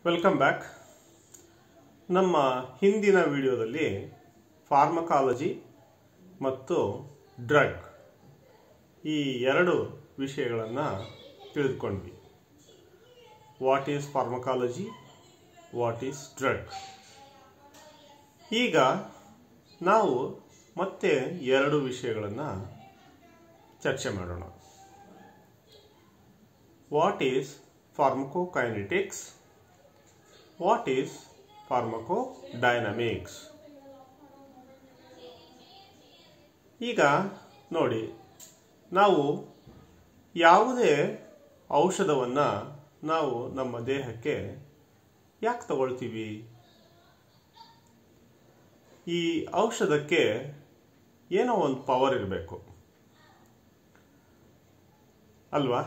Welcome back ನಮ್ಮ ಹಿಂದಿನ ವಿಡಿಯೋದಲ್ಲಿ ಫಾರ್ಮಕಾಲಜಿ ಮತ್ತು ಡ್ರಗ್ ಈ ಎರಡು ವಿಷಯಗಳನ್ನು ತಿಳಿದುಕೊಂಡ್ವಿ what is pharmacology what is drug ಈಗ ನಾವು ಮತ್ತೆ ಎರಡು ವಿಷಯಗಳನ್ನು ಚರ್ಚೆ ಮಾಡೋಣ what is pharmacokinetics what is pharmacodynamics ಈಗ ನೋಡಿ ನಾವು ಯಾವುದೇ ಔಷಧವನ್ನು ನಾವು ನಮ್ಮ ದೇಹಕ್ಕೆ ಯಾಕೆ ತಗೊಳ್ತೀವಿ ಈ ಔಷಧಕ್ಕೆ ಏನೋ ಒಂದು ಪವರ್ ಇರಬೇಕು ಅಲ್ವಾ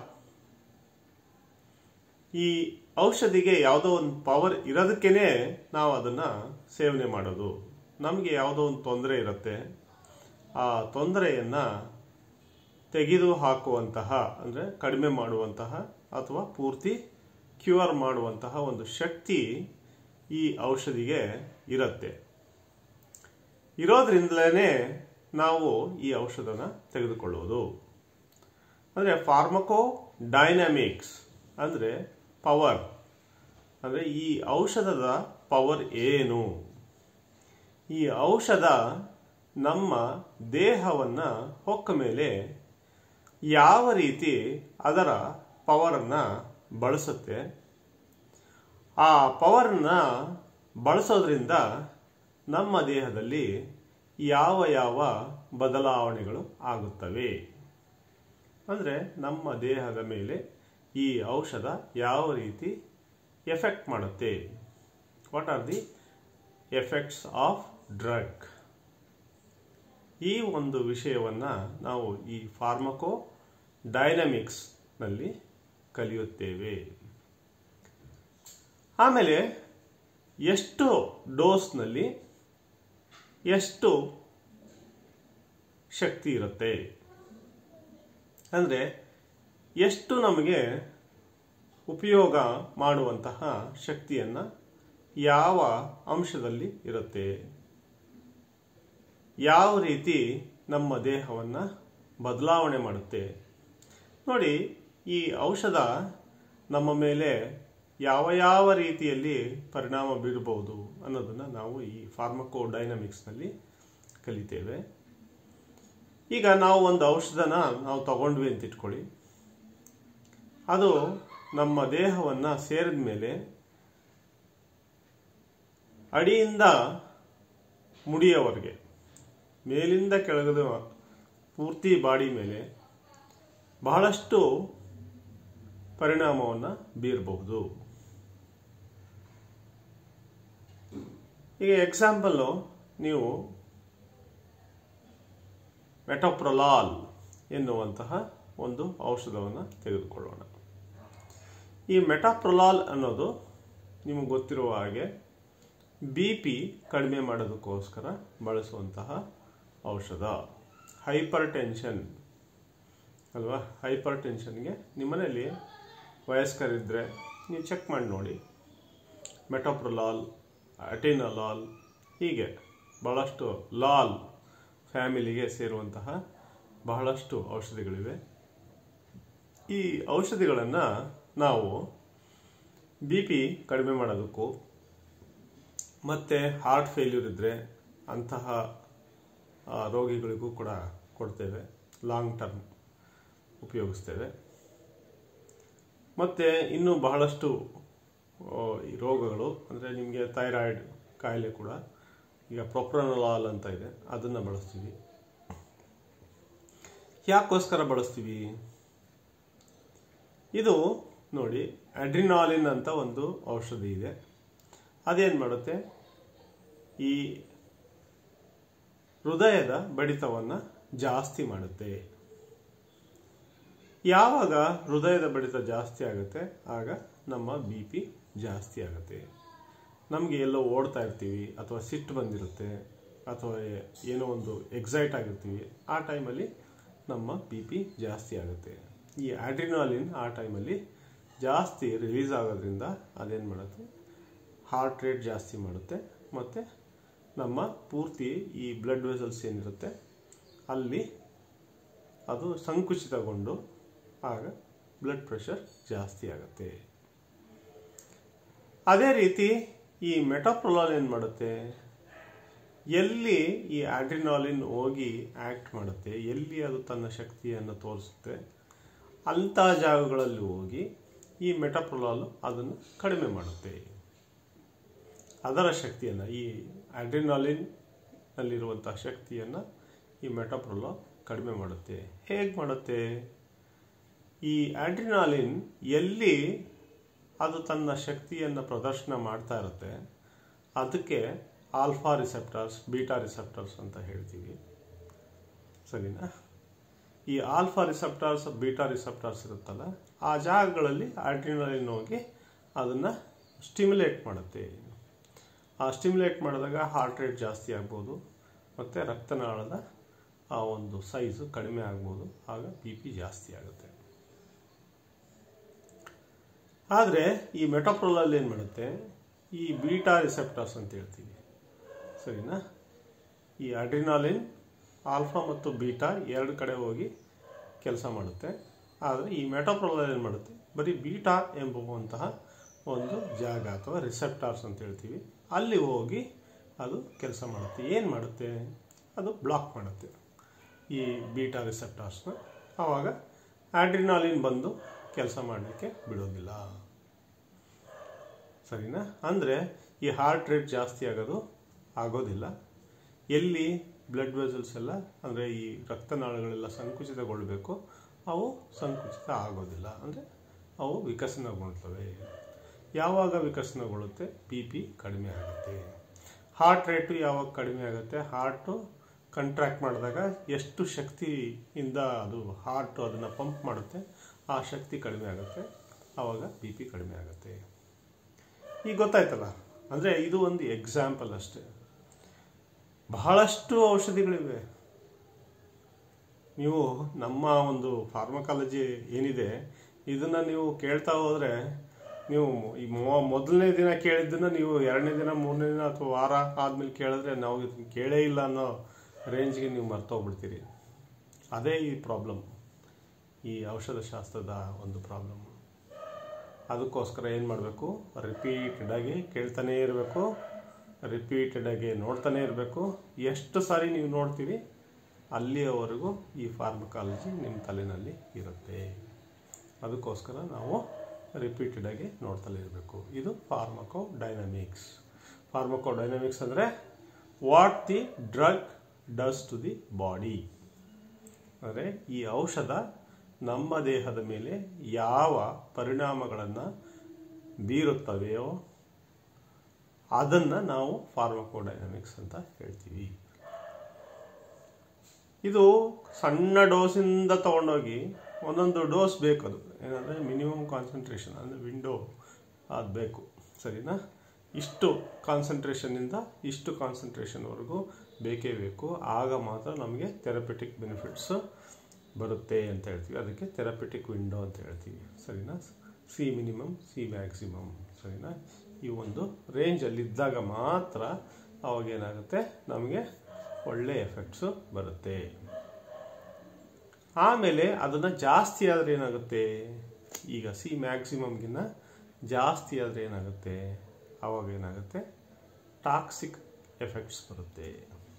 ಈ ಔಷಧಿಗೆ ಯಾವುದೋ ಒಂದು ಪವರ್ ಇರೋದಕ್ಕೇನೆ ನಾವು ಅದನ್ನು ಸೇವನೆ ಮಾಡೋದು ನಮಗೆ ಯಾವುದೋ ಒಂದು ತೊಂದರೆ ಇರುತ್ತೆ ಆ ತೊಂದರೆಯನ್ನು ತೆಗೆದು ಹಾಕುವಂತಹ ಅಂದರೆ ಕಡಿಮೆ ಮಾಡುವಂತಹ ಅಥವಾ ಪೂರ್ತಿ ಕ್ಯೂರ್ ಮಾಡುವಂತಹ ಒಂದು ಶಕ್ತಿ ಈ ಔಷಧಿಗೆ ಇರುತ್ತೆ ಇರೋದ್ರಿಂದಲೇ ನಾವು ಈ ಔಷಧನ ತೆಗೆದುಕೊಳ್ಳುವುದು ಅಂದರೆ ಫಾರ್ಮಕೋ ಡೈನಾಮಿಕ್ಸ್ ಅಂದರೆ ಪವರ್ ಅಂದರೆ ಈ ಔಷಧದ ಪವರ್ ಏನು ಈ ಔಷಧ ನಮ್ಮ ದೇಹವನ್ನು ಹೊಕ್ಕ ಮೇಲೆ ಯಾವ ರೀತಿ ಅದರ ಪವರನ್ನು ಬಳಸುತ್ತೆ ಆ ಪವರನ್ನು ಬಳಸೋದ್ರಿಂದ ನಮ್ಮ ದೇಹದಲ್ಲಿ ಯಾವ ಯಾವ ಬದಲಾವಣೆಗಳು ಆಗುತ್ತವೆ ಅಂದರೆ ನಮ್ಮ ದೇಹದ ಮೇಲೆ ಈ ಔಷಧ ಯಾವ ರೀತಿ ಎಫೆಕ್ಟ್ ಮಾಡುತ್ತೆ what are the effects of drug ಈ ಒಂದು ವಿಷಯವನ್ನು ನಾವು ಈ ಫಾರ್ಮಕೋ ಡೈನಮಿಕ್ಸ್ನಲ್ಲಿ ಕಲಿಯುತ್ತೇವೆ ಆಮೇಲೆ ಎಷ್ಟು ಡೋಸ್ನಲ್ಲಿ ಎಷ್ಟು ಶಕ್ತಿ ಇರುತ್ತೆ ಅಂದರೆ ಎಷ್ಟು ನಮಗೆ ಉಪಯೋಗ ಮಾಡುವಂತಹ ಶಕ್ತಿಯನ್ನು ಯಾವ ಅಂಶದಲ್ಲಿ ಇರುತ್ತೆ ಯಾವ ರೀತಿ ನಮ್ಮ ದೇಹವನ್ನು ಬದಲಾವಣೆ ಮಾಡುತ್ತೆ ನೋಡಿ ಈ ಔಷಧ ನಮ್ಮ ಮೇಲೆ ಯಾವ ಯಾವ ರೀತಿಯಲ್ಲಿ ಪರಿಣಾಮ ಬೀರಬಹುದು ಅನ್ನೋದನ್ನು ನಾವು ಈ ಫಾರ್ಮಕೋ ಡೈನಮಿಕ್ಸ್ನಲ್ಲಿ ಕಲಿತೇವೆ ಈಗ ನಾವು ಒಂದು ಔಷಧನ ನಾವು ತಗೊಂಡ್ವಿ ಅಂತ ಇಟ್ಕೊಳ್ಳಿ ಅದು ನಮ್ಮ ದೇಹವನ್ನು ಸೇರಿದ ಮೇಲೆ ಅಡಿಯಿಂದ ಮುಡಿಯವರೆಗೆ ಮೇಲಿಂದ ಕೆಳಗದ ಪೂರ್ತಿ ಬಾಡಿ ಮೇಲೆ ಬಹಳಷ್ಟು ಪರಿಣಾಮವನ್ನು ಬೀರಬಹುದು ಈಗ ಎಕ್ಸಾಂಪಲ್ಲು ನೀವು ಮೆಟೋಪ್ರೊಲಾಲ್ ಎನ್ನುವಂತಹ ಒಂದು ಔಷಧವನ್ನು ತೆಗೆದುಕೊಳ್ಳೋಣ ಈ ಮೆಟಾಪ್ರೊಲಾಲ್ ಅನ್ನೋದು ನಿಮಗೆ ಗೊತ್ತಿರುವ ಹಾಗೆ ಬಿ ಪಿ ಕಡಿಮೆ ಮಾಡೋದಕ್ಕೋಸ್ಕರ ಬಳಸುವಂತಹ ಔಷಧ ಹೈಪರ್ ಟೆನ್ಷನ್ ಅಲ್ವಾ ಹೈಪರ್ ಟೆನ್ಷನ್ಗೆ ನಿಮ್ಮನೇಲಿ ವಯಸ್ಕರಿದ್ದರೆ ನೀವು ಚೆಕ್ ಮಾಡಿ ನೋಡಿ ಮೆಟೋಪ್ರೊಲಾಲ್ ಅಟಿನಲಾಲ್ ಹೀಗೆ ಬಹಳಷ್ಟು ಲಾಲ್ ಫ್ಯಾಮಿಲಿಗೆ ಸೇರುವಂತಹ ಬಹಳಷ್ಟು ಔಷಧಿಗಳಿವೆ ಈ ಔಷಧಿಗಳನ್ನು ನಾವು ಬಿ ಪಿ ಕಡಿಮೆ ಮಾಡೋದಕ್ಕೂ ಮತ್ತು ಹಾರ್ಟ್ ಫೇಲ್ಯೂರ್ ಇದ್ದರೆ ಅಂತಹ ರೋಗಿಗಳಿಗೂ ಕೂಡ ಕೊಡ್ತೇವೆ ಲಾಂಗ್ ಟರ್ಮ್ ಉಪಯೋಗಿಸ್ತೇವೆ ಮತ್ತು ಇನ್ನೂ ಬಹಳಷ್ಟು ಈ ರೋಗಗಳು ಅಂದರೆ ನಿಮಗೆ ಥೈರಾಯ್ಡ್ ಕಾಯಿಲೆ ಕೂಡ ಈಗ ಪ್ರೊಪ್ರನಲಾಲ್ ಅಂತ ಇದೆ ಅದನ್ನು ಬಳಸ್ತೀವಿ ಯಾಕೋಸ್ಕರ ಬಳಸ್ತೀವಿ ಇದು ನೋಡಿ ಅಡ್ರಿನಾಲಿನ್ ಅಂತ ಒಂದು ಔಷಧಿ ಇದೆ ಅದೇನು ಮಾಡುತ್ತೆ ಈ ಹೃದಯದ ಬಡಿತವನ್ನು ಜಾಸ್ತಿ ಮಾಡುತ್ತೆ ಯಾವಾಗ ಹೃದಯದ ಬಡಿತ ಜಾಸ್ತಿ ಆಗುತ್ತೆ ಆಗ ನಮ್ಮ ಬಿ ಪಿ ಜಾಸ್ತಿ ಆಗುತ್ತೆ ನಮಗೆ ಎಲ್ಲೋ ಓಡ್ತಾ ಇರ್ತೀವಿ ಅಥವಾ ಸಿಟ್ಟು ಬಂದಿರುತ್ತೆ ಅಥವಾ ಏನೋ ಒಂದು ಎಕ್ಸೈಟ್ ಆಗಿರ್ತೀವಿ ಆ ಟೈಮಲ್ಲಿ ನಮ್ಮ ಬಿ ಪಿ ಜಾಸ್ತಿ ಆಗುತ್ತೆ ಈ ಆಡ್ರಿನಾಲಿನ್ ಆ ಟೈಮಲ್ಲಿ ಜಾಸ್ತಿ ರಿಲೀಸ್ ಆಗೋದ್ರಿಂದ ಅದೇನು ಮಾಡುತ್ತೆ ಹಾರ್ಟ್ ರೇಟ್ ಜಾಸ್ತಿ ಮಾಡುತ್ತೆ ಮತ್ತು ನಮ್ಮ ಪೂರ್ತಿ ಈ ಬ್ಲಡ್ ವೆಸಲ್ಸ್ ಏನಿರುತ್ತೆ ಅಲ್ಲಿ ಅದು ಸಂಕುಚಿತಗೊಂಡು ಆಗ ಬ್ಲಡ್ ಪ್ರೆಷರ್ ಜಾಸ್ತಿ ಆಗುತ್ತೆ ಅದೇ ರೀತಿ ಈ ಮೆಟಾಪ್ರೊಲಾಲ್ ಏನು ಮಾಡುತ್ತೆ ಎಲ್ಲಿ ಈ ಆಡ್ರಿನಾಲಿನ್ ಹೋಗಿ ಆ್ಯಕ್ಟ್ ಮಾಡುತ್ತೆ ಎಲ್ಲಿ ಅದು ತನ್ನ ಶಕ್ತಿಯನ್ನು ತೋರಿಸುತ್ತೆ ಅಂಥ ಜಾಗಗಳಲ್ಲಿ ಹೋಗಿ ಈ ಮೆಟಾಪ್ರೊಲಾಲ್ ಅದನ್ನು ಕಡಿಮೆ ಮಾಡುತ್ತೆ ಅದರ ಶಕ್ತಿಯನ್ನು ಈ ಆಡ್ರಿನಾಲಿನ್ ನಲ್ಲಿರುವಂಥ ಶಕ್ತಿಯನ್ನು ಈ ಮೆಟಾಪ್ರೊಲಾಲ್ ಕಡಿಮೆ ಮಾಡುತ್ತೆ ಹೇಗೆ ಮಾಡುತ್ತೆ ಈ ಆಡ್ರಿನಾಲಿನ್ ಎಲ್ಲಿ ಅದು ತನ್ನ ಶಕ್ತಿಯನ್ನು ಪ್ರದರ್ಶನ ಮಾಡ್ತಾ ಇರುತ್ತೆ ಅದಕ್ಕೆ ಆಲ್ಫಾ ರಿಸೆಪ್ಟರ್ಸ್ ಬೀಟಾ ರಿಸೆಪ್ಟರ್ಸ್ ಅಂತ ಹೇಳ್ತೀವಿ ಸರಿನಾ ಈ ಆಲ್ಫಾ ರಿಸೆಪ್ಟರ್ಸ್ ಬೀಟಾ ರಿಸೆಪ್ಟರ್ಸ್ ಇರುತ್ತಲ್ಲ ಆ ಜಾಗಗಳಲ್ಲಿ ಆಡ್ರಿನಾಲಿನ್ ಹೋಗಿ ಅದನ್ನು ಸ್ಟಿಮ್ಯುಲೇಟ್ ಮಾಡುತ್ತೆ ಆ ಸ್ಟಿಮ್ಯುಲೇಟ್ ಮಾಡಿದಾಗ ಹಾರ್ಟ್ ರೇಟ್ ಜಾಸ್ತಿ ಆಗ್ಬೋದು ಮತ್ತು ರಕ್ತನಾಳದ ಆ ಒಂದು ಸೈಜು ಕಡಿಮೆ ಆಗ್ಬೋದು ಆಗ ಬಿ ಪಿ ಜಾಸ್ತಿ ಆಗುತ್ತೆ ಆದರೆ ಈ ಮೆಟಾಪ್ರೋಲಲ್ಲಿ ಏನು ಮಾಡುತ್ತೆ ಈ ಬೀಟಾ ರಿಸೆಪ್ಟರ್ಸ್ ಅಂತ ಹೇಳ್ತೀವಿ ಸರಿನಾ ಈ ಅಡ್ರಿನಾಲಿನ್ ಆಲ್ಫಾ ಮತ್ತು ಬೀಟಾ ಎರಡು ಕಡೆ ಹೋಗಿ ಕೆಲಸ ಮಾಡುತ್ತೆ ಆದರೆ ಈ ಮೆಟಾಪ್ರೋಲಲ್ ಏನು ಮಾಡುತ್ತೆ ಬರೀ ಬೀಟಾ ಎಂಬುವಂತಹ ಒಂದು ಜಾಗ ಅಥವಾ ರಿಸೆಪ್ಟಾರ್ಸ್ ಅಂತ ಹೇಳ್ತೀವಿ ಅಲ್ಲಿ ಹೋಗಿ ಅದು ಕೆಲಸ ಮಾಡುತ್ತೆ ಏನು ಮಾಡುತ್ತೆ ಅದು ಬ್ಲಾಕ್ ಮಾಡುತ್ತೆ ಈ ಬೀಟಾ ರಿಸೆಪ್ಟಾರ್ಸ್ನ ಆವಾಗ ಆಡ್ರಿನಾಲಿನ್ ಬಂದು ಕೆಲಸ ಮಾಡಲಿಕ್ಕೆ ಬಿಡೋದಿಲ್ಲ ಸರಿನಾ ಅಂದರೆ ಈ ಹಾರ್ಟ್ ರೇಟ್ ಜಾಸ್ತಿ ಆಗೋದು ಆಗೋದಿಲ್ಲ ಎಲ್ಲಿ ಬ್ಲಡ್ ವೆಸಲ್ಸ್ ಎಲ್ಲ ಅಂದರೆ ಈ ರಕ್ತನಾಳಗಳೆಲ್ಲ ಸಂಕುಚಿತಗೊಳ್ಳಬೇಕು ಅವು ಸಂಕುಚಿತ ಆಗೋದಿಲ್ಲ ಅಂದರೆ ಅವು ವಿಕಸನಗೊಳ್ತವೆ ಯಾವಾಗ ವಿಕಸನಗೊಳ್ಳುತ್ತೆ ಬಿ ಪಿ ಕಡಿಮೆ ಆಗುತ್ತೆ ಹಾರ್ಟ್ ರೇಟು ಯಾವಾಗ ಕಡಿಮೆ ಆಗುತ್ತೆ ಹಾರ್ಟು ಕಂಟ್ರಾಕ್ಟ್ ಮಾಡಿದಾಗ ಎಷ್ಟು ಶಕ್ತಿಯಿಂದ ಅದು ಹಾರ್ಟು ಅದನ್ನು ಪಂಪ್ ಮಾಡುತ್ತೆ ಆ ಶಕ್ತಿ ಕಡಿಮೆ ಆಗುತ್ತೆ ಆವಾಗ ಬಿ ಪಿ ಕಡಿಮೆ ಆಗುತ್ತೆ ಈಗ ಗೊತ್ತಾಯ್ತಲ್ಲ ಅಂದರೆ ಇದು ಒಂದು ಎಕ್ಸಾಂಪಲ್ ಅಷ್ಟೇ ಬಹಳಷ್ಟು ಔಷಧಿಗಳಿವೆ ನೀವು ನಮ್ಮ ಒಂದು ಫಾರ್ಮಕಾಲಜಿ ಏನಿದೆ ಇದನ್ನು ನೀವು ಕೇಳ್ತಾ ಹೋದರೆ ನೀವು ಈ ಮೊ- ಮೊದಲನೇ ದಿನ ಕೇಳಿದ್ದನ್ನು ನೀವು ಎರಡನೇ ದಿನ ಮೂರನೇ ದಿನ ಅಥವಾ ವಾರ ಆದಮೇಲೆ ಕೇಳಿದ್ರೆ ನಾವು ಇದನ್ನ ಕೇಳೇ ಇಲ್ಲ ಅನ್ನೋ ರೇಂಜ್ಗೆ ನೀವು ಮರ್ತೋಗ್ಬಿಡ್ತೀರಿ ಅದೇ ಈ ಪ್ರಾಬ್ಲಮ್ ಈ ಔಷಧ ಶಾಸ್ತ್ರದ ಒಂದು ಪ್ರಾಬ್ಲಮ್ ಅದಕ್ಕೋಸ್ಕರ ಏನು ಮಾಡಬೇಕು ರಿಪೀಟೆಡ್ ಆಗಿ ಕೇಳ್ತಾನೇ ಇರಬೇಕು ರಿಪೀಟೆಡ್ ಆಗಿ ನೋಡ್ತಾನೆ ಇರಬೇಕು ಎಷ್ಟು ಸಾರಿ ನೀವು ನೋಡ್ತೀರಿ ಅಲ್ಲಿಯವರೆಗೂ ಈ ಫಾರ್ಮಕಾಲಜಿ ನಿಮ್ಮ ತಲೆಯಲ್ಲಿ ಇರುತ್ತೆ ಅದಕ್ಕೋಸ್ಕರ ನಾವು ರಿಪೀಟೆಡ್ ಆಗಿ ನೋಡ್ತಲೇ ಇರಬೇಕು ಇದು ಫಾರ್ಮಕೋ ಡೈನಮಿಕ್ಸ್ ಫಾರ್ಮಕೋ ಡೈನಮಿಕ್ಸ್ ಅಂದರೆ what the drug does to the body ಅಂದರೆ ಈ ಔಷಧ ನಮ್ಮ ದೇಹದ ಮೇಲೆ ಯಾವ ಪರಿಣಾಮಗಳನ್ನು ಬೀರುತ್ತವೆಯೋ ಅದನ್ನು ನಾವು ಫಾರ್ಮಕೋಡೈನಮಿಕ್ಸ್ ಅಂತ ಹೇಳ್ತೀವಿ ಇದು ಸಣ್ಣ ಡೋಸಿಂದ ತಗೊಂಡೋಗಿ ಒಂದೊಂದು ಡೋಸ್ ಬೇಕದು ಏನಂದರೆ ಮಿನಿಮಮ್ ಕಾನ್ಸಂಟ್ರೇಷನ್ ಅಂದರೆ ವಿಂಡೋ ಅದು ಬೇಕು ಸರಿನಾ ಇಷ್ಟು ಕಾನ್ಸಂಟ್ರೇಷನ್ನಿಂದ ಇಷ್ಟು ಕಾನ್ಸಂಟ್ರೇಷನ್ವರೆಗೂ ಬೇಕೇ ಬೇಕು ಆಗ ಮಾತ್ರ ನಮಗೆ ಥೆರಪಿಟಿಕ್ ಬೆನಿಫಿಟ್ಸ್ ಬರುತ್ತೆ ಅಂತ ಹೇಳ್ತೀವಿ ಅದಕ್ಕೆ ಥೆರಪಿಟಿಕ್ ವಿಂಡೋ ಅಂತ ಹೇಳ್ತೀವಿ ಸರಿನಾ ಸಿ ಮಿನಿಮಮ್ ಸಿ ಮ್ಯಾಕ್ಸಿಮಮ್ ಸರಿನಾ ಈ ಒಂದು ರೇಂಜಲ್ಲಿದ್ದಾಗ ಮಾತ್ರ ಅವಾಗೇನಾಗುತ್ತೆ ನಮಗೆ ಒಳ್ಳೆ ಎಫೆಕ್ಟ್ಸು ಬರುತ್ತೆ ಆಮೇಲೆ ಅದನ್ನು ಜಾಸ್ತಿ ಆದರೆ ಏನಾಗುತ್ತೆ ಈಗ ಸಿ ಮ್ಯಾಕ್ಸಿಮಮ್ಗಿನ್ನ ಜಾಸ್ತಿ ಆದರೆ ಏನಾಗುತ್ತೆ ಆವಾಗ ಏನಾಗುತ್ತೆ ಟಾಕ್ಸಿಕ್ ಎಫೆಕ್ಟ್ಸ್ ಬರುತ್ತೆ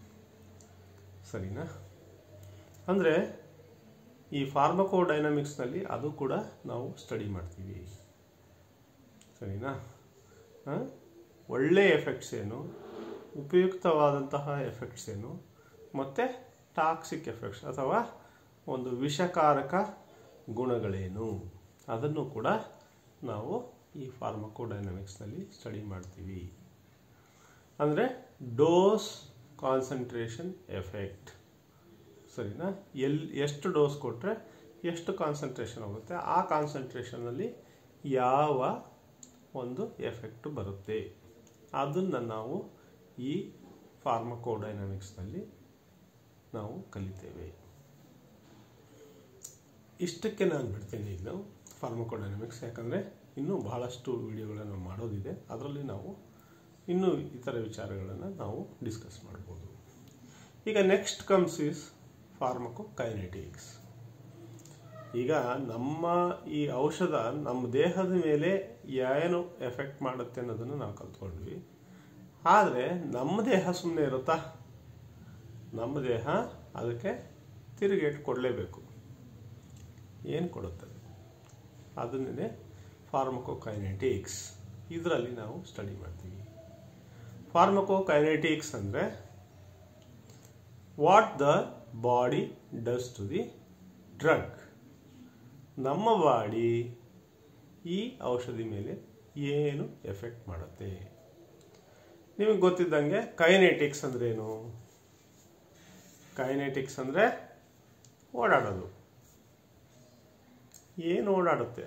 ಸರಿನಾ ಅಂದರೆ ಈ ಫಾರ್ಮಕೋಡೈನಮಿಕ್ಸ್ನಲ್ಲಿ ಅದು ಕೂಡ ನಾವು ಸ್ಟಡಿ ಮಾಡ್ತೀವಿ ಸರಿನಾ ಆ? ಒಳ್ಳೆ ಎಫೆಕ್ಟ್ಸ್ ಏನು ಉಪಯುಕ್ತವಾದಂತಹ ಎಫೆಕ್ಟ್ಸ್ ಏನು ಮತ್ತು ಟಾಕ್ಸಿಕ್ ಎಫೆಕ್ಟ್ಸ್ ಅಥವಾ ಒಂದು ವಿಷಕಾರಕ ಗುಣಗಳೇನು ಅದನ್ನು ಕೂಡ ನಾವು ಈ ಫಾರ್ಮಕೋಡೈನಮಿಕ್ಸ್ನಲ್ಲಿ ಸ್ಟಡಿ ಮಾಡ್ತೀವಿ ಅಂದರೆ ಡೋಸ್ ಕಾನ್ಸಂಟ್ರೇಷನ್ ಎಫೆಕ್ಟ್ ಸರಿನಾ ಎಲ್ ಎಷ್ಟು ಡೋಸ್ ಕೊಟ್ಟರೆ ಎಷ್ಟು ಕಾನ್ಸಂಟ್ರೇಷನ್ ಹೋಗುತ್ತೆ ಆ ಕಾನ್ಸಂಟ್ರೇಷನಲ್ಲಿ ಯಾವ ಒಂದು ಎಫೆಕ್ಟ್ ಬರುತ್ತೆ ಅದನ್ನು ನಾವು ಈ ಫಾರ್ಮಕೋಡೈನಮಿಕ್ಸ್ನಲ್ಲಿ ನಾವು ಕಲಿತೇವೆ ಇಷ್ಟಕ್ಕೆ ನಾನು ಬಿಡ್ತೀನಿ ಈಗ ಫಾರ್ಮಕೋಡೈನಮಿಕ್ಸ್ ಯಾಕಂದರೆ ಇನ್ನೂ ಬಹಳಷ್ಟು ವಿಡಿಯೋಗಳನ್ನು ಮಾಡೋದಿದೆ ಅದರಲ್ಲಿ ನಾವು ಇನ್ನೂ ಇತರ ವಿಚಾರಗಳನ್ನು ನಾವು ಡಿಸ್ಕಸ್ ಮಾಡ್ಬೋದು ಈಗ next comes is pharmacokinetics ಈಗ ನಮ್ಮ ಈ ಔಷಧ ನಮ್ಮ ದೇಹದ ಮೇಲೆ ಏನು ಎಫೆಕ್ಟ್ ಮಾಡುತ್ತೆ ಅನ್ನೋದನ್ನು ನಾವು ಕಲ್ತ್ಕೊಂಡ್ವಿ ಆದರೆ ನಮ್ಮ ದೇಹ ಸುಮ್ಮನೆ ಇರುತ್ತಾ ನಮ್ಮ ದೇಹ ಅದಕ್ಕೆ ತಿರುಗೇಟು ಕೊಡಲೇಬೇಕು ಏನು ಕೊಡುತ್ತದೆ ಅದನ್ನೇ ಫಾರ್ಮಕೋಕೈನೆಟಿಕ್ಸ್ ಇದರಲ್ಲಿ ನಾವು ಸ್ಟಡಿ ಮಾಡ್ತೀವಿ ಫಾರ್ಮಕೋಕೈನೆಟಿಕ್ಸ್ ಅಂದರೆ what the body does to the drug ನಮ್ಮ ಬಾಡಿ ಈ ಔಷಧಿ ಮೇಲೆ ಏನು ಎಫೆಕ್ಟ್ ಮಾಡುತ್ತೆ ನಿಮಗೆ ಗೊತ್ತಿದ್ದಂಗೆ ಕೈನೆಟಿಕ್ಸ್ ಅಂದ್ರೇನು ಕೈನೆಟಿಕ್ಸ್ ಅಂದರೆ ಓಡಾಡೋದು ಏನು ಓಡಾಡುತ್ತೆ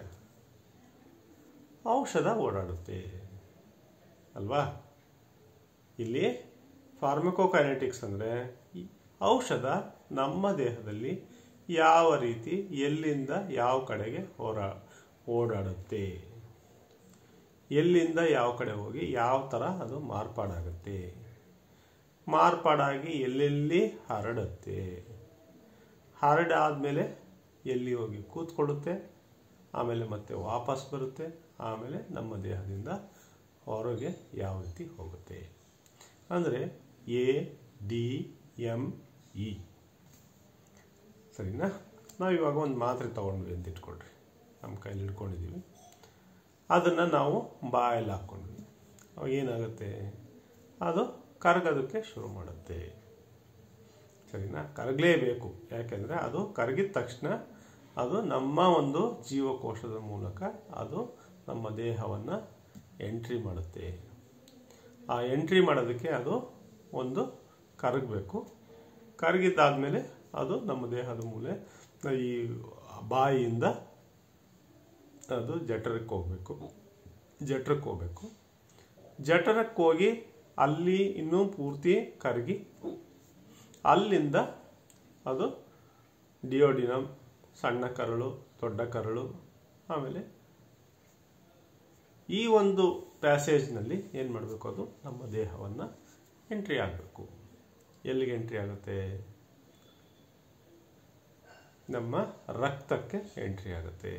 ಔಷಧ ಓಡಾಡುತ್ತೆ ಅಲ್ವಾ ಇಲ್ಲಿ ಫಾರ್ಮಕೋಕೈನೆಟಿಕ್ಸ್ ಅಂದರೆ ಔಷಧ ನಮ್ಮ ದೇಹದಲ್ಲಿ ಯಾವ ರೀತಿ ಎಲ್ಲಿಂದ ಯಾವ ಕಡೆಗೆ ಹೋರಾ ಓಡಾಡುತ್ತೆ ಎಲ್ಲಿಂದ ಯಾವ ಕಡೆ ಹೋಗಿ ಯಾವ ಥರ ಅದು ಮಾರ್ಪಾಡಾಗುತ್ತೆ ಮಾರ್ಪಾಡಾಗಿ ಎಲ್ಲೆಲ್ಲಿ ಹರಡುತ್ತೆ ಹರಡಾದ್ಮೇಲೆ ಎಲ್ಲಿ ಹೋಗಿ ಕೂತ್ಕೊಳ್ಳುತ್ತೆ ಆಮೇಲೆ ಮತ್ತೆ ವಾಪಸ್ ಬರುತ್ತೆ ಆಮೇಲೆ ನಮ್ಮ ದೇಹದಿಂದ ಹೊರಗೆ ಯಾವ ರೀತಿ ಹೋಗುತ್ತೆ ಅಂದರೆ ಎ ಡಿ ಎಮ್ ಇ ಸರಿನಾ ನಾವು ಇವಾಗ ಒಂದು ಮಾತ್ರೆ ತೊಗೊಂಡ್ವಿ ಅಂತ ಇಟ್ಕೊಳ್ರಿ ನಮ್ಮ ಕೈಲಿ ಹಿಡ್ಕೊಂಡಿದ್ದೀವಿ ಅದನ್ನು ನಾವು ಬಾಯಲ್ಲಿ ಹಾಕ್ಕೊಂಡ್ವಿ ಅವಾಗ ಏನಾಗುತ್ತೆ ಅದು ಕರಗೋದಕ್ಕೆ ಶುರು ಮಾಡುತ್ತೆ ಸರಿನಾ ಕರಗಲೇಬೇಕು ಯಾಕೆಂದರೆ ಅದು ಕರಗಿದ ತಕ್ಷಣ ಅದು ನಮ್ಮ ಒಂದು ಜೀವಕೋಶದ ಮೂಲಕ ಅದು ನಮ್ಮ ದೇಹವನ್ನು ಎಂಟ್ರಿ ಮಾಡುತ್ತೆ ಆ ಎಂಟ್ರಿ ಮಾಡೋದಕ್ಕೆ ಅದು ಒಂದು ಕರಗಬೇಕು ಕರಗಿದ್ದಾದಮೇಲೆ ಅದು ನಮ್ಮ ದೇಹದ ಮೂಲೆ ಈ ಬಾಯಿಯಿಂದ ಅದು ಜಠರಕ್ಕೆ ಹೋಗಬೇಕು ಜಠರಕ್ಕೆ ಹೋಗಬೇಕು ಜಠರಕ್ಕೆ ಹೋಗಿ ಅಲ್ಲಿ ಇನ್ನೂ ಪೂರ್ತಿ ಕರಗಿ ಅಲ್ಲಿಂದ ಅದು ಡಿಯೋಡಿನಮ್ ಸಣ್ಣ ಕರಳು ದೊಡ್ಡ ಕರಳು ಆಮೇಲೆ ಈ ಒಂದು ಪ್ಯಾಸೇಜ್ನಲ್ಲಿ ಏನು ಮಾಡಬೇಕು ಅದು ನಮ್ಮ ದೇಹವನ್ನು ಎಂಟ್ರಿ ಆಗಬೇಕು ಎಲ್ಲಿಗೆ ಎಂಟ್ರಿ ಆಗುತ್ತೆ ನಮ್ಮ ರಕ್ತಕ್ಕೆ ಎಂಟ್ರಿ ಆಗುತ್ತೆ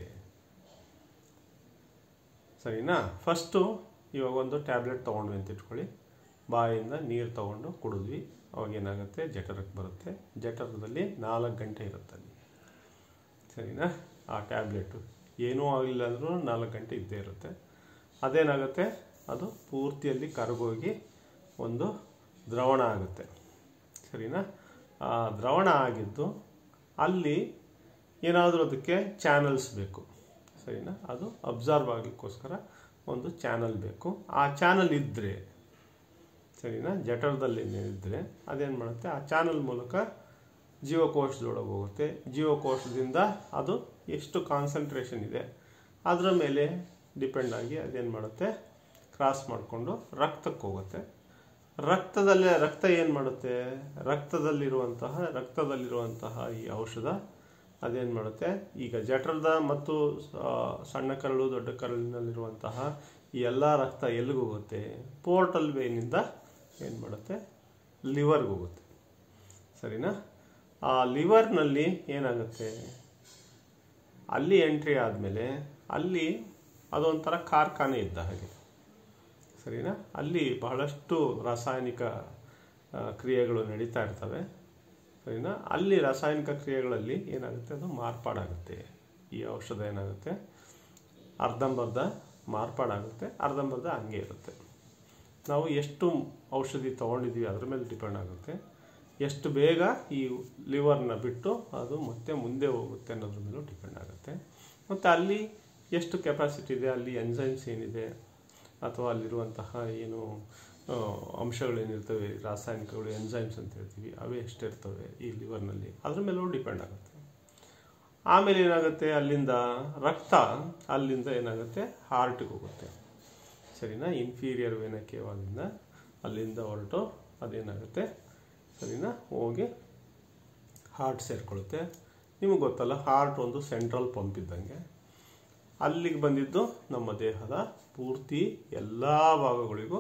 ಸರಿನಾ ಫಸ್ಟು ಇವಾಗ ಒಂದು ಟ್ಯಾಬ್ಲೆಟ್ ತೊಗೊಂಡ್ವಿ ಅಂತ ಇಟ್ಕೊಳ್ಳಿ ಬಾಯಿಂದ ನೀರು ತೊಗೊಂಡು ಕುಡಿದ್ವಿ ಅವಾಗ ಏನಾಗುತ್ತೆ ಜಠರಕ್ಕೆ ಬರುತ್ತೆ ಜಠರದಲ್ಲಿ ನಾಲ್ಕು ಗಂಟೆ ಇರುತ್ತೆ ಅಲ್ಲಿ ಸರಿನಾ ಆ ಟ್ಯಾಬ್ಲೆಟು ಏನೂ ಆಗಲಿಲ್ಲ ಅಂದರೂ ನಾಲ್ಕು ಗಂಟೆ ಇದ್ದೇ ಇರುತ್ತೆ ಅದೇನಾಗುತ್ತೆ ಅದು ಪೂರ್ತಿಯಲ್ಲಿ ಕರಗೋಗಿ ಒಂದು ದ್ರವಣ ಆಗುತ್ತೆ ಸರಿನಾ ಆ ದ್ರವಣ ಆಗಿದ್ದು ಅಲ್ಲಿ ಏನಾದರೂ ಅದಕ್ಕೆ ಚಾನಲ್ಸ್ ಬೇಕು ಸರಿನಾ ಅದು ಅಬ್ಸರ್ವ್ ಆಗಲಿಕ್ಕೋಸ್ಕರ ಒಂದು ಚಾನಲ್ ಬೇಕು ಆ ಚಾನಲ್ ಇದ್ದರೆ ಸರಿನಾ ಜಠರದಲ್ಲಿ ಇದ್ದರೆ ಅದೇನು ಮಾಡುತ್ತೆ ಆ ಚಾನಲ್ ಮೂಲಕ ಜೀವಕೋಶದೊಳಗೆ ಹೋಗುತ್ತೆ ಜೀವಕೋಶದಿಂದ ಅದು ಎಷ್ಟು ಕಾನ್ಸಂಟ್ರೇಷನ್ ಇದೆ ಅದರ ಮೇಲೆ ಡಿಪೆಂಡ್ ಆಗಿ ಅದೇನು ಮಾಡುತ್ತೆ ಕ್ರಾಸ್ ಮಾಡಿಕೊಂಡು ರಕ್ತಕ್ಕೆ ಹೋಗುತ್ತೆ ರಕ್ತದಲ್ಲೇ ರಕ್ತ ಏನು ಮಾಡುತ್ತೆ ರಕ್ತದಲ್ಲಿರುವಂತಹ ರಕ್ತದಲ್ಲಿರುವಂತಹ ಈ ಔಷಧ ಅದೇನು ಮಾಡುತ್ತೆ ಈಗ ಜಠರದ ಮತ್ತು ಆ, ಸಣ್ಣ ಕರಳು ದೊಡ್ಡ ಕರಳಿನಲ್ಲಿರುವಂತಹ ಈ ಎಲ್ಲ ರಕ್ತ ಎಲ್ಲಿಗೆ ಹೋಗುತ್ತೆ ಪೋರ್ಟಲ್ ವೇನಿಂದ ಏನು ಮಾಡುತ್ತೆ ಲಿವರ್ಗೆ ಹೋಗುತ್ತೆ ಸರಿನಾ ಆ ಲಿವರ್ನಲ್ಲಿ ಏನಾಗುತ್ತೆ ಅಲ್ಲಿ ಎಂಟ್ರಿ ಆದಮೇಲೆ ಅಲ್ಲಿ ಅದೊಂಥರ ಕಾರ್ಖಾನೆ ಇದ್ದ ಹಾಗೆ ಸರಿನಾ ಅಲ್ಲಿ ಬಹಳಷ್ಟು ರಾಸಾಯನಿಕ ಆ, ಕ್ರಿಯೆಗಳು ನಡೀತಾ ಇರ್ತವೆ ಸರಿನಾ ಅಲ್ಲಿ ರಾಸಾಯನಿಕ ಕ್ರಿಯೆಗಳಲ್ಲಿ ಏನಾಗುತ್ತೆ ಅದು ಮಾರ್ಪಾಡಾಗುತ್ತೆ ಈ ಔಷಧ ಏನಾಗುತ್ತೆ ಅರ್ಧಂಬರ್ಧ ಮಾರ್ಪಾಡಾಗುತ್ತೆ ಅರ್ಧಂಬರ್ಧ ಹಂಗೆ ಇರುತ್ತೆ ನಾವು ಎಷ್ಟು ಔಷಧಿ ತೊಗೊಂಡಿದ್ದೀವಿ ಅದ್ರ ಮೇಲೆ ಡಿಪೆಂಡ್ ಆಗುತ್ತೆ ಎಷ್ಟು ಬೇಗ ಈ ಲಿವರ್ನ ಬಿಟ್ಟು ಅದು ಮತ್ತೆ ಮುಂದೆ ಹೋಗುತ್ತೆ ಅನ್ನೋದ್ರ ಮೇಲೂ ಡಿಪೆಂಡ್ ಆಗುತ್ತೆ ಮತ್ತು ಅಲ್ಲಿ ಎಷ್ಟು ಕೆಪಾಸಿಟಿ ಇದೆ ಅಲ್ಲಿ ಎನ್ಸೈಮ್ಸ್ ಏನಿದೆ ಅಥವಾ ಅಲ್ಲಿರುವಂತಹ ಏನು ಆ, ಅಂಶಗಳೇನಿರ್ತವೆ ರಾಸಾಯನಿಕಗಳು ಎನ್ಸೈಮ್ಸ್ ಅಂತ ಹೇಳ್ತೀವಿ ಅವೇ ಎಷ್ಟಿರ್ತವೆ ಈ ಲಿವರ್ನಲ್ಲಿ ಅದ್ರ ಮೇಲೂ ಡಿಪೆಂಡ್ ಆಗುತ್ತೆ ಆಮೇಲೆ ಏನಾಗುತ್ತೆ ಅಲ್ಲಿಂದ ರಕ್ತ ಅಲ್ಲಿಂದ ಏನಾಗುತ್ತೆ ಹಾರ್ಟ್ಗೆ ಹೋಗುತ್ತೆ ಸರಿನಾ ಇನ್ಫೀರಿಯರ್ ವೇನ ಕೇವಾದಿಂದ ಅಲ್ಲಿಂದ ಹೊರಟು ಅದೇನಾಗುತ್ತೆ ಸರಿನಾ ಹೋಗಿ ಹಾರ್ಟ್ ಸೇರ್ಕೊಳ್ಳುತ್ತೆ ನಿಮಗೆ ಗೊತ್ತಲ್ಲ ಹಾರ್ಟ್ ಒಂದು ಸೆಂಟ್ರಲ್ ಪಂಪ್ ಇದ್ದಂಗೆ ಅಲ್ಲಿಗೆ ಬಂದಿದ್ದು ನಮ್ಮ ದೇಹದ ಪೂರ್ತಿ ಎಲ್ಲ ಭಾಗಗಳಿಗೂ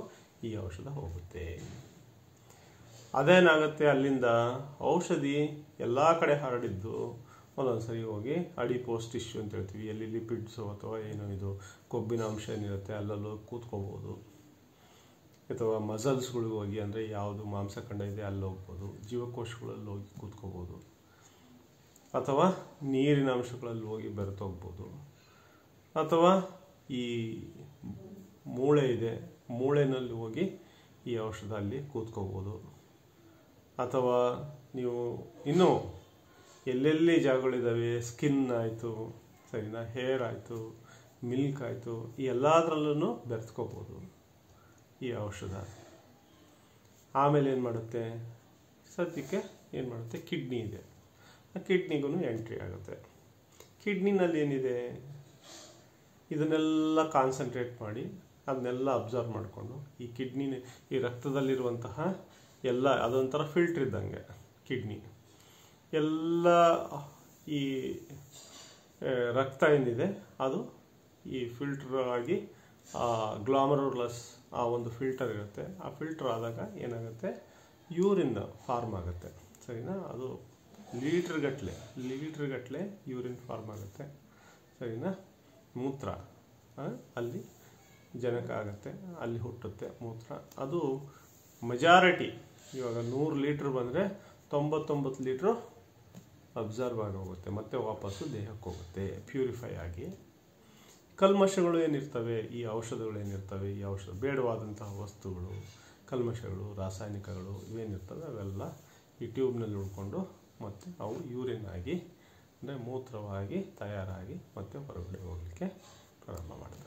ಈ ಔಷಧ ಹೋಗುತ್ತೆ ಅದೇನಾಗುತ್ತೆ ಅಲ್ಲಿಂದ ಔಷಧಿ ಎಲ್ಲ ಕಡೆ ಹರಡಿದ್ದು ಒಂದೊಂದ್ಸರಿ ಹೋಗಿ ಅಡಿಪೋಸ್ ಟಿಶ್ಯೂ ಅಂತ ಹೇಳ್ತೀವಿ ಎಲ್ಲಿ ಲಿಪಿಡ್ಸು ಅಥವಾ ಏನು ಇದು ಕೊಬ್ಬಿನ ಅಂಶ ಏನಿರುತ್ತೆ ಅಲ್ಲಲ್ಲೂ ಕೂತ್ಕೋಬೋದು ಅಥವಾ ಮಸಲ್ಸ್ಗಳಿಗೆ ಹೋಗಿ ಅಂದರೆ ಯಾವುದು ಮಾಂಸಖಂಡ ಇದೆ ಅಲ್ಲಿ ಹೋಗ್ಬೋದು ಜೀವಕೋಶಗಳಲ್ಲಿ ಹೋಗಿ ಕೂತ್ಕೋಬೋದು ಅಥವಾ ನೀರಿನ ಅಂಶಗಳಲ್ಲಿ ಹೋಗಿ ಬೆರೆತೋಗ್ಬೋದು ಅಥವಾ ಈ ಮೂಳೆ ಇದೆ ಮೂಳೆನಲ್ಲಿ ಹೋಗಿ ಈ ಔಷಧ ಅಲ್ಲಿ ಕೂತ್ಕೋಬೋದು ಅಥವಾ ನೀವು ಇನ್ನೂ ಎಲ್ಲೆಲ್ಲಿ ಜಾಗಗಳಿದ್ದಾವೆ ಸ್ಕಿನ್ ಆಯಿತು ಸರಿನಾ ಹೇರ್ ಆಯಿತು ಮಿಲ್ಕ್ ಆಯಿತು ಈ ಎಲ್ಲದರಲ್ಲೂ ಬೆರೆತ್ಕೋಬೋದು ಈ ಔಷಧ ಆಮೇಲೆ ಏನು ಮಾಡುತ್ತೆ ಸದ್ಯಕ್ಕೆ ಏನು ಮಾಡುತ್ತೆ ಕಿಡ್ನಿ ಇದೆ ಆ ಕಿಡ್ನಿಗೂ ಎಂಟ್ರಿ ಆಗುತ್ತೆ ಕಿಡ್ನಿನಲ್ಲಿ ಏನಿದೆ ಇದನ್ನೆಲ್ಲ ಕಾನ್ಸಂಟ್ರೇಟ್ ಮಾಡಿ ಅದನ್ನೆಲ್ಲ ಅಬ್ಸರ್ವ್ ಮಾಡಿಕೊಂಡು ಈ ಕಿಡ್ನಿ ಈ ರಕ್ತದಲ್ಲಿರುವಂತಹ ಎಲ್ಲ ಅದೊಂಥರ ಫಿಲ್ಟ್ರ್ ಇದ್ದಂಗೆ ಕಿಡ್ನಿ ಎಲ್ಲ ಈ ಆ, ರಕ್ತ ಏನಿದೆ ಅದು ಈ ಫಿಲ್ಟರ್ ಆಗಿ ಗ್ಲಾಮರುಲಸ್ ಆ ಒಂದು ಫಿಲ್ಟರ್ ಇರುತ್ತೆ ಆ ಫಿಲ್ಟರ್ ಆದಾಗ ಏನಾಗುತ್ತೆ ಯೂರಿನ್ ಫಾರ್ಮ್ ಆಗುತ್ತೆ ಸರಿನಾ ಅದು ಲೀಟ್ರ್ ಗಟ್ಟಲೆ ಲೀಟ್ರ್ ಗಟ್ಟಲೆ ಯೂರಿನ್ ಫಾರ್ಮ್ ಆಗುತ್ತೆ ಸರಿನಾ ಮೂತ್ರ ಆ, ಅಲ್ಲಿ ಜನಕ ಆಗುತ್ತೆ ಅಲ್ಲಿ ಹುಟ್ಟುತ್ತೆ ಮೂತ್ರ ಅದು ಮೆಜಾರಿಟಿ ಇವಾಗ ನೂರು ಲೀಟ್ರ್ ಬಂದರೆ ತೊಂಬತ್ತೊಂಬತ್ತು ಲೀಟ್ರು ಅಬ್ಸರ್ವ್ ಆಗಿ ಹೋಗುತ್ತೆ ಮತ್ತೆ ವಾಪಸ್ಸು ದೇಹಕ್ಕೆ ಹೋಗುತ್ತೆ ಪ್ಯೂರಿಫೈ ಆಗಿ ಕಲ್ಮಶಗಳು ಏನಿರ್ತವೆ ಈ ಔಷಧಗಳು ಏನಿರ್ತವೆ ಈ ಔಷಧ ಬೇಡವಾದಂತಹ ವಸ್ತುಗಳು ಕಲ್ಮಶಗಳು ರಾಸಾಯನಿಕಗಳು ಇವೇನಿರ್ತವೆ ಅವೆಲ್ಲ ಈ ಟ್ಯೂಬ್ನಲ್ಲಿ ಉಳ್ಕೊಂಡು ಮತ್ತೆ ಅವು ಯೂರಿನ್ ಆಗಿ ಅಂದರೆ ಮೂತ್ರವಾಗಿ ತಯಾರಾಗಿ ಮತ್ತೆ ಹೊರಗಡೆ ಹೋಗಲಿಕ್ಕೆ ಪ್ರಾರಂಭ ಮಾಡ್ತವೆ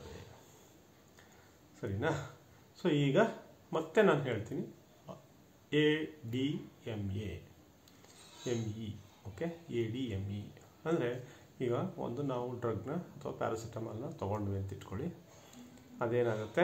ಸರಿನಾ ಸೊ ಈಗ ಮತ್ತೆ ನಾನು ಹೇಳ್ತೀನಿ A D M A M E okay A D M E ಅಂದರೆ ಈಗ ಒಂದು ನಾವು ಡ್ರಗ್ನ ಅಥವಾ ಪ್ಯಾರಾಸಿಟಮಾಲ್ನ ತೊಗೊಂಡ್ವಿ ಅಂತ ಇಟ್ಕೊಳ್ಳಿ ಅದೇನಾಗುತ್ತೆ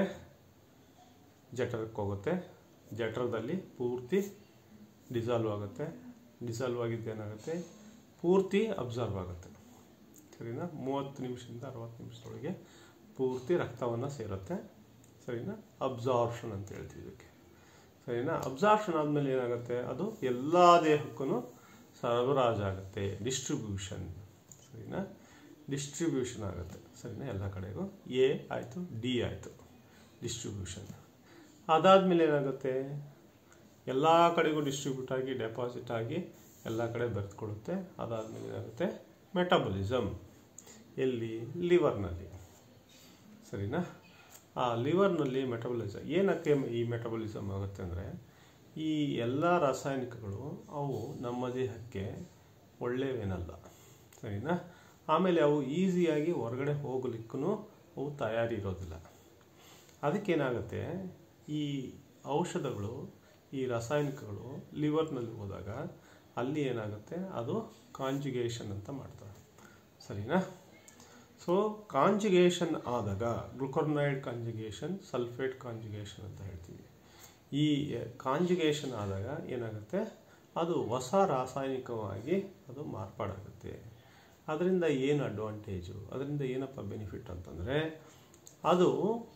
ಜಠರಕ್ಕೆ ಹೋಗುತ್ತೆ ಜಠರದಲ್ಲಿ ಪೂರ್ತಿ ಡಿಸಾಲ್ವ್ ಆಗುತ್ತೆ ಡಿಸಾಲ್ವ್ ಆಗಿದ್ದು ಏನಾಗುತ್ತೆ ಪೂರ್ತಿ ಅಬ್ಸರ್ವ್ ಆಗುತ್ತೆ ಸರಿನಾ ಮೂವತ್ತು ನಿಮಿಷದಿಂದ ಅರವತ್ತು ನಿಮಿಷದೊಳಗೆ ಪೂರ್ತಿ ರಕ್ತವನ್ನು ಸೇರುತ್ತೆ ಸರಿನಾ ಅಬ್ಸಾರ್ಷನ್ ಅಂತ ಹೇಳ್ತೀವಿ ಇದಕ್ಕೆ ಸರಿನಾ ಅಬ್ಸಾರ್ಷನ್ ಆದಮೇಲೆ ಏನಾಗುತ್ತೆ ಅದು ಎಲ್ಲ ದೇಹಕ್ಕೂ ಸರಬರಾಜು ಆಗುತ್ತೆ ಡಿಸ್ಟ್ರಿಬ್ಯೂಷನ್ ಸರಿನಾ ಡಿಸ್ಟ್ರಿಬ್ಯೂಷನ್ ಆಗುತ್ತೆ ಸರಿನಾ ಎಲ್ಲ ಕಡೆಗೂ ಎ ಆಯಿತು ಡಿ ಆಯಿತು ಡಿಸ್ಟ್ರಿಬ್ಯೂಷನ್ ಅದಾದಮೇಲೆ ಏನಾಗುತ್ತೆ ಎಲ್ಲ ಕಡೆಗೂ ಡಿಸ್ಟ್ರಿಬ್ಯೂಟ್ ಆಗಿ ಡೆಪಾಸಿಟ್ ಆಗಿ ಎಲ್ಲ ಕಡೆ ಬೆರೆತ್ಕೊಳ್ಳುತ್ತೆ ಅದಾದಮೇಲೆ ಏನಾಗುತ್ತೆ ಮೆಟಬಲಿಸಮ್ ಎಲ್ಲಿ ಲಿವರ್ನಲ್ಲಿ ಸರಿನಾ ಆ ಲಿವರ್ನಲ್ಲಿ ಮೆಟಬಲಿಸಮ್ ಏನಕ್ಕೆ ಈ ಮೆಟಬಲಿಸಮ್ ಆಗುತ್ತೆ ಅಂದರೆ ಈ ಎಲ್ಲ ರಾಸಾಯನಿಕಗಳು ಅವು ನಮ್ಮ ದೇಹಕ್ಕೆ ಒಳ್ಳೆಯವೇನಲ್ಲ ಸರಿನಾ ಆಮೇಲೆ ಅವು ಈಸಿಯಾಗಿ ಹೊರಗಡೆ ಹೋಗ್ಲಿಕ್ಕೂ ಅವು ತಯಾರಿ ಇರೋದಿಲ್ಲ ಅದಕ್ಕೇನಾಗುತ್ತೆ ಈ ಔಷಧಗಳು ಈ ರಾಸಾಯನಿಕಗಳು ಲಿವರ್ನಲ್ಲಿ ಹೋದಾಗ ಅಲ್ಲಿ ಏನಾಗುತ್ತೆ ಅದು ಕಾಂಜುಗೇಷನ್ ಅಂತ ಮಾಡ್ತಾರೆ ಸರಿನಾ ಸೊ ಕಾಂಜುಗೇಷನ್ ಆದಾಗ ಗ್ಲುಕೊರ್ನೈಡ್ ಕಾಂಜುಗೇಷನ್ ಸಲ್ಫೇಟ್ ಕಾಂಜುಗೇಷನ್ ಅಂತ ಹೇಳ್ತೀವಿ ಈ ಕಾಂಜುಗೇಷನ್ ಆದಾಗ ಏನಾಗುತ್ತೆ ಅದು ಹೊಸ ರಾಸಾಯನಿಕವಾಗಿ ಅದು ಮಾರ್ಪಾಡಾಗುತ್ತೆ ಅದರಿಂದ ಏನು ಅಡ್ವಾಂಟೇಜು ಅದರಿಂದ ಏನಪ್ಪ ಬೆನಿಫಿಟ್ ಅಂತಂದರೆ ಅದು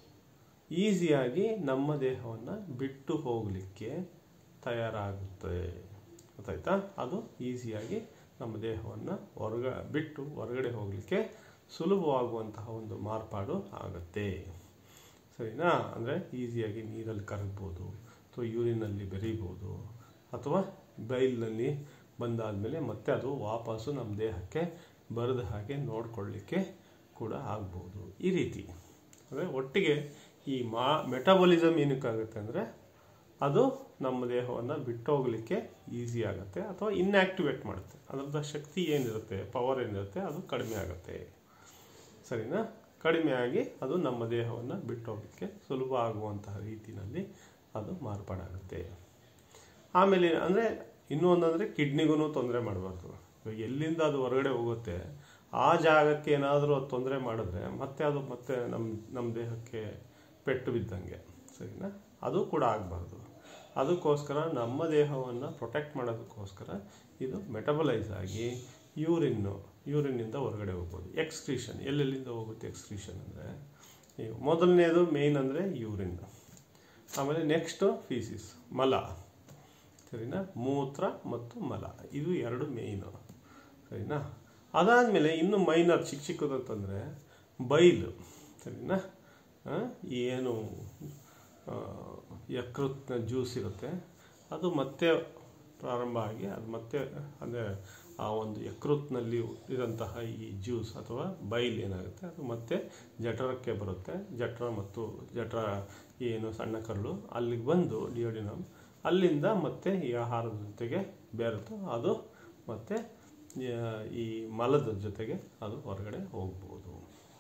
ಈಸಿಯಾಗಿ ನಮ್ಮ ದೇಹವನ್ನು ಬಿಟ್ಟು ಹೋಗಲಿಕ್ಕೆ ತಯಾರಾಗುತ್ತೆ ಗೊತ್ತಾಯ್ತಾ ಅದು ಈಸಿಯಾಗಿ ನಮ್ಮ ದೇಹವನ್ನು ಹೊರಗ ಬಿಟ್ಟು ಹೊರಗಡೆ ಹೋಗಲಿಕ್ಕೆ ಸುಲಭವಾಗುವಂತಹ ಒಂದು ಮಾರ್ಪಾಡು ಆಗುತ್ತೆ ಸರಿನಾ ಅಂದರೆ ಈಸಿಯಾಗಿ ನೀರಲ್ಲಿ ಕರಗ್ಬೋದು ಅಥವಾ ಯೂರಿನಲ್ಲಿ ಬೆರೀಬೋದು ಅಥವಾ ಬೈಲ್ನಲ್ಲಿ ಬಂದಾದಮೇಲೆ ಮತ್ತೆ ಅದು ವಾಪಸ್ಸು ನಮ್ಮ ದೇಹಕ್ಕೆ ಬರದ ಹಾಗೆ ನೋಡ್ಕೊಳ್ಳಿಕ್ಕೆ ಕೂಡ ಆಗ್ಬೋದು ಈ ರೀತಿ ಅಂದರೆ ಒಟ್ಟಿಗೆ ಈ ಮಾ ಮೆಟಬಲಿಸಮ್ ಏನಕ್ಕಾಗುತ್ತೆ ಅಂದರೆ ಅದು ನಮ್ಮ ದೇಹವನ್ನು ಬಿಟ್ಟು ಹೋಗಲಿಕ್ಕೆ ಈಸಿ ಆಗುತ್ತೆ ಅಥವಾ ಇನ್ಆಕ್ಟಿವೇಟ್ ಮಾಡುತ್ತೆ ಅದರದ ಶಕ್ತಿ ಏನಿರುತ್ತೆ ಪವರ್ ಏನಿರುತ್ತೆ ಅದು ಕಡಿಮೆ ಆಗುತ್ತೆ ಸರಿನಾ ಕಡಿಮೆ ಆಗಿ ಅದು ನಮ್ಮ ದೇಹವನ್ನು ಬಿಟ್ಟು ಹೋಗಲಿಕ್ಕೆ ಸುಲಭ ಆಗುವಂತಹ ರೀತಿಯಲ್ಲಿ ಅದು ಮಾರ್ಪಾಡಾಗುತ್ತೆ ಆಮೇಲೆ ಅಂದರೆ ಇನ್ನೂ ಒಂದಂದರೆ ಕಿಡ್ನಿಗೂ ತೊಂದರೆ ಮಾಡಬಾರ್ದು ಇವಾಗ ಎಲ್ಲಿಂದ ಅದು ಹೊರಗಡೆ ಹೋಗುತ್ತೆ ಆ ಜಾಗಕ್ಕೆ ಏನಾದರೂ ಅದು ತೊಂದರೆ ಮಾಡಿದ್ರೆ ಮತ್ತೆ ಅದು ಮತ್ತೆ ನಮ್ಮ ನಮ್ಮ ದೇಹಕ್ಕೆ ಪೆಟ್ಟು ಬಿದ್ದಂಗೆ ಸರಿನಾ ಅದು ಕೂಡ ಆಗಬಾರ್ದು ಅದಕ್ಕೋಸ್ಕರ ನಮ್ಮ ದೇಹವನ್ನು ಪ್ರೊಟೆಕ್ಟ್ ಮಾಡೋದಕ್ಕೋಸ್ಕರ ಇದು ಮೆಟಬಲೈಸ್ ಆಗಿ ಯೂರಿನ್ನು ಯೂರಿನ್ನಿಂದ ಹೊರಗಡೆ ಹೋಗ್ಬೋದು ಎಕ್ಸ್ಕ್ರೀಷನ್ ಎಲ್ಲೆಲ್ಲಿಂದ ಹೋಗುತ್ತೆ ಎಕ್ಸ್ಕ್ರೀಷನ್ ಅಂದರೆ ಮೊದಲನೇದು ಮೇಯ್ನ್ ಅಂದರೆ ಯೂರಿನ್ ಆಮೇಲೆ ನೆಕ್ಸ್ಟು ಫೀಸಿಸ್ ಮಲ ಸರಿನಾ ಮೂತ್ರ ಮತ್ತು ಮಲ ಇದು ಎರಡು ಮೇಯ್ನು ಸರಿನಾ ಅದಾದಮೇಲೆ ಇನ್ನು ಮೈನರ್ ಚಿಕ್ಕ ಚಿಕ್ಕದಂತಂದರೆ ಬೈಲು ಸರಿನಾ ಆ, ಈ ಏನು ಆ, ಯಕೃತ್ನ ಜ್ಯೂಸ್ ಇರುತ್ತೆ ಅದು ಮತ್ತೆ ಪ್ರಾರಂಭ ಆಗಿ ಅದು ಮತ್ತೆ ಅಂದರೆ ಆ ಒಂದು ಯಕೃತ್ನಲ್ಲಿ ಇರೋಂತಹ ಈ ಜ್ಯೂಸ್ ಅಥವಾ ಬೈಲ್ ಏನಾಗುತ್ತೆ ಅದು ಮತ್ತೆ ಜಠರಕ್ಕೆ ಬರುತ್ತೆ ಜಠರ ಮತ್ತು ಜಠರ ಏನು ಸಣ್ಣ ಕರಳು ಅಲ್ಲಿಗೆ ಬಂದು ಡಿಯೋಡಿನಮ್ ಅಲ್ಲಿಂದ ಮತ್ತೆ ಈ ಆಹಾರದ ಜೊತೆಗೆ ಬೇರುತ್ತೋ ಅದು ಮತ್ತೆ ಆ, ಈ ಮಲದ ಜೊತೆಗೆ ಅದು ಹೊರಗಡೆ ಹೋಗ್ಬೋದು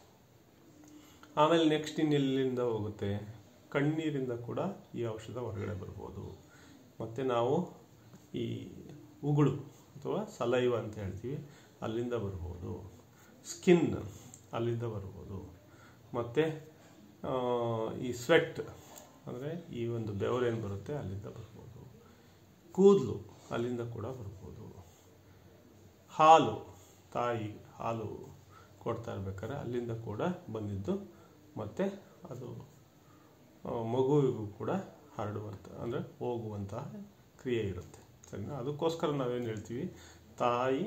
ಆಮೇಲೆ ನೆಕ್ಸ್ಟ್ ಇನ್ನೆಲ್ಲಿಂದ ಹೋಗುತ್ತೆ ಕಣ್ಣೀರಿಂದ ಕೂಡ ಈ ಔಷಧ ಹೊರಗಡೆ ಬರ್ಬೋದು ಮತ್ತು ನಾವು ಈ ಉಗುಳು ಅಥವಾ ಸಲೈವ ಅಂತ ಹೇಳ್ತೀವಿ ಅಲ್ಲಿಂದ ಬರ್ಬೋದು ಸ್ಕಿನ್ ಅಲ್ಲಿಂದ ಬರ್ಬೋದು ಮತ್ತು ಈ ಸ್ವೆಟ್ ಅಂದರೆ ಈ ಒಂದು ಬೆವರೇನು ಬರುತ್ತೆ ಅಲ್ಲಿಂದ ಬರ್ಬೋದು ಕೂದಲು ಅಲ್ಲಿಂದ ಕೂಡ ಬರ್ಬೋದು ಹಾಲು ತಾಯಿ ಹಾಲು ಕೊಡ್ತಾ ಇರ್ಬೇಕಾದ್ರೆ ಅಲ್ಲಿಂದ ಕೂಡ ಬಂದಿದ್ದು ಮತ್ತು ಅದು ಆ, ಮಗುವಿಗೂ ಕೂಡ ಹರಡುವಂಥ ಅಂದರೆ ಹೋಗುವಂತಹ ಕ್ರಿಯೆ ಇರುತ್ತೆ ಸರಿನಾ ಅದಕ್ಕೋಸ್ಕರ ನಾವೇನು ಹೇಳ್ತೀವಿ ತಾಯಿ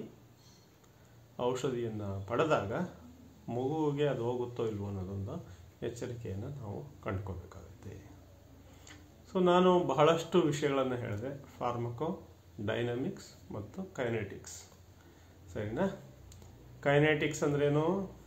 ಔಷಧಿಯನ್ನು ಪಡೆದಾಗ ಮಗುವಿಗೆ ಅದು ಹೋಗುತ್ತೋ ಇಲ್ವೋ ಅನ್ನೋದೊಂದು ಎಚ್ಚರಿಕೆಯನ್ನು ನಾವು ಕಂಡುಕೋಬೇಕಾಗುತ್ತೆ ಸೊ ನಾನು ಬಹಳಷ್ಟು ವಿಷಯಗಳನ್ನು ಹೇಳಿದೆ ಫಾರ್ಮಕೋ ಡೈನಮಿಕ್ಸ್ ಮತ್ತು ಕೈನೆಟಿಕ್ಸ್ ಸರಿನಾ ಕೈನೆಟಿಕ್ಸ್ ಅಂದ್ರೇನು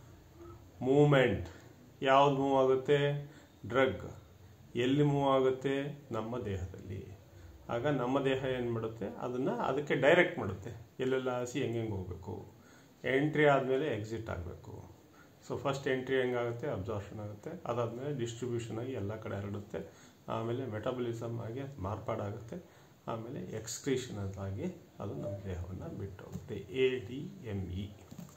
ಮೂಮೆಂಟ್ ಯಾವ್ದು ಮೂವ್ ಆಗುತ್ತೆ ಡ್ರಗ್ ಎಲ್ಲಿ ಮೂವ್ ಆಗುತ್ತೆ ನಮ್ಮ ದೇಹದಲ್ಲಿ ಆಗ ನಮ್ಮ ದೇಹ ಏನು ಮಾಡುತ್ತೆ ಅದನ್ನು ಅದಕ್ಕೆ ಡೈರೆಕ್ಟ್ ಮಾಡುತ್ತೆ ಎಲ್ಲೆಲ್ಲ ಹಸಿ ಹೆಂಗೆ ಹೆಂಗೆ ಹೋಗಬೇಕು ಎಂಟ್ರಿ ಆದಮೇಲೆ ಎಕ್ಸಿಟ್ ಆಗಬೇಕು ಸೊ ಫಸ್ಟ್ ಎಂಟ್ರಿ ಹೆಂಗಾಗುತ್ತೆ ಅಬ್ಸಾರ್ಷನ್ ಆಗುತ್ತೆ ಅದಾದಮೇಲೆ ಡಿಸ್ಟ್ರಿಬ್ಯೂಷನ್ ಆಗಿ ಎಲ್ಲ ಕಡೆ ಹರಡುತ್ತೆ ಆಮೇಲೆ ಮೆಟಬಲಿಸಮ್ ಆಗಿ ಅದು ಮಾರ್ಪಾಡಾಗುತ್ತೆ ಆಮೇಲೆ ಎಕ್ಸ್ಕ್ರೀಷನ್ ಆಗಿ ಅದು ನಮ್ಮ ದೇಹವನ್ನು ಬಿಟ್ಟು ಹೋಗುತ್ತೆ ಎ ಡಿ ಎಮ್ ಇ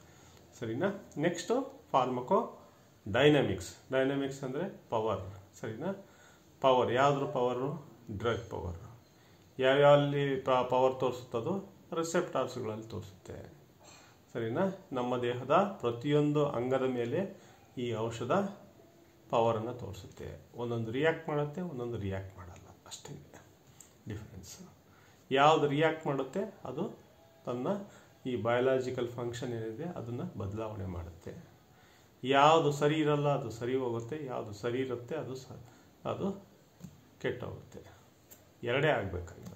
ಸರಿನಾ ನೆಕ್ಸ್ಟು ಫಾರ್ಮಕೋ ಡೈನಮಿಕ್ಸ್ ಡೈನಮಿಕ್ಸ್ ಅಂದರೆ ಪವರ್ ಸರಿನಾ ಪವರ್ ಯಾವ್ದ್ರ ಪವರು ಡ್ರಗ್ ಪವರ್ ಯಾವ್ಯಾವಲ್ಲಿ ಪವರ್ ತೋರಿಸುತ್ತದೋ ರಿಸೆಪ್ಟಾರ್ಸ್ಗಳಲ್ಲಿ ತೋರಿಸುತ್ತೆ ಸರಿನಾ ನಮ್ಮ ದೇಹದ ಪ್ರತಿಯೊಂದು ಅಂಗದ ಮೇಲೆ ಈ ಔಷಧ ಪವರನ್ನು ತೋರಿಸುತ್ತೆ ಒಂದೊಂದು ರಿಯಾಕ್ಟ್ ಮಾಡುತ್ತೆ ಒಂದೊಂದು ರಿಯಾಕ್ಟ್ ಮಾಡಲ್ಲ ಅಷ್ಟೇ ಡಿಫ್ರೆನ್ಸ್ ಯಾವುದು ರಿಯಾಕ್ಟ್ ಮಾಡುತ್ತೆ ಅದು ತನ್ನ ಈ ಬಯೋಲಾಜಿಕಲ್ ಫಂಕ್ಷನ್ ಏನಿದೆ ಅದನ್ನು ಬದಲಾವಣೆ ಮಾಡುತ್ತೆ ಯಾವುದು ಸರಿ ಇರಲ್ಲ ಅದು ಸರಿ ಹೋಗುತ್ತೆ ಯಾವುದು ಸರಿ ಇರುತ್ತೆ ಅದು ಸ ಅದು ಕೆಟ್ಟೋಗುತ್ತೆ ಎರಡೇ ಆಗಬೇಕಾಗಿರೋದು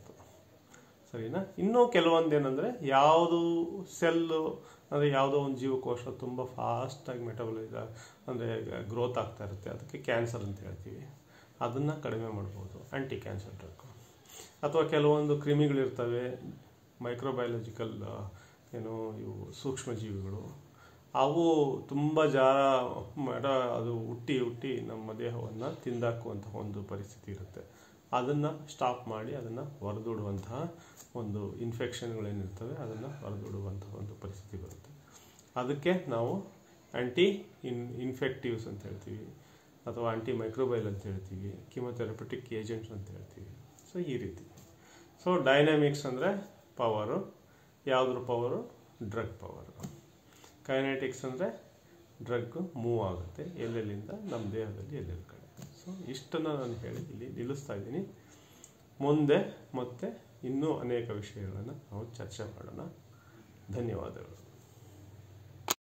ಸರಿನಾ ಇನ್ನೂ ಕೆಲವೊಂದು ಏನಂದರೆ ಯಾವುದು ಸೆಲ್ಲು ಅಂದರೆ ಯಾವುದೋ ಒಂದು ಜೀವಕೋಶ ತುಂಬ ಫಾಸ್ಟಾಗಿ ಮೆಟಬಲೈಸ್ ಅಂದರೆ ಗ್ರೋತ್ ಆಗ್ತಾ ಇರುತ್ತೆ ಅದಕ್ಕೆ ಕ್ಯಾನ್ಸರ್ ಅಂತ ಹೇಳ್ತೀವಿ ಅದನ್ನು ಕಡಿಮೆ ಮಾಡ್ಬೋದು ಆ್ಯಂಟಿ ಕ್ಯಾನ್ಸರ್ ಡ್ರಗ್ ಅಥವಾ ಕೆಲವೊಂದು ಕ್ರಿಮಿಗಳಿರ್ತವೆ ಮೈಕ್ರೋಬಯಾಲಜಿಕಲ್ ಏನು ಇವು ಸೂಕ್ಷ್ಮಜೀವಿಗಳು ಅವು ತುಂಬ ಜಾರ ಮಾಡ ಅದು ಹುಟ್ಟಿ ಹುಟ್ಟಿ ನಮ್ಮ ದೇಹವನ್ನು ತಿಂದಾಕುವಂತಹ ಒಂದು ಪರಿಸ್ಥಿತಿ ಇರುತ್ತೆ ಅದನ್ನು ಸ್ಟಾಪ್ ಮಾಡಿ ಅದನ್ನು ಹೊರದೂಡುವಂತಹ ಒಂದು ಇನ್ಫೆಕ್ಷನ್ಗಳೇನಿರ್ತವೆ ಅದನ್ನು ಹೊರದೂಡುವಂತಹ ಒಂದು ಪರಿಸ್ಥಿತಿ ಬರುತ್ತೆ ಅದಕ್ಕೆ ನಾವು ಆ್ಯಂಟಿ ಇನ್ ಇನ್ಫೆಕ್ಟಿವ್ಸ್ ಅಂತ ಹೇಳ್ತೀವಿ ಅಥವಾ ಆಂಟಿ ಮೈಕ್ರೋಬೈಲ್ ಅಂತ ಹೇಳ್ತೀವಿ ಕಿಮೊಥೆರಪಟಿಕ್ ಏಜೆಂಟ್ಸ್ ಅಂತ ಹೇಳ್ತೀವಿ ಸೊ ಈ ರೀತಿ ಸೊ ಡೈನಾಮಿಕ್ಸ್ ಅಂದರೆ ಪವರು ಯಾವುದ್ರ ಪವರು ಡ್ರಗ್ ಪವರು ಕೈನೆಟಿಕ್ಸ್ ಅಂದರೆ ಡ್ರಗ್ ಮೂವ್ ಆಗುತ್ತೆ ಎಲ್ಲೆಲ್ಲಿಂದ ನಮ್ಮ ದೇಹದಲ್ಲಿ ಎಲ್ಲೆಲ್ಲಿ ಕಡೆ ಸೊ ಇಷ್ಟನ್ನು ನಾನು ಹೇಳಿ ಇಲ್ಲಿ ನಿಲ್ಲಿಸ್ತಾ ಇದ್ದೀನಿ ಮುಂದೆ ಮತ್ತೆ ಇನ್ನೂ ಅನೇಕ ವಿಷಯಗಳನ್ನು ನಾವು ಚರ್ಚೆ ಮಾಡೋಣ ಧನ್ಯವಾದಗಳು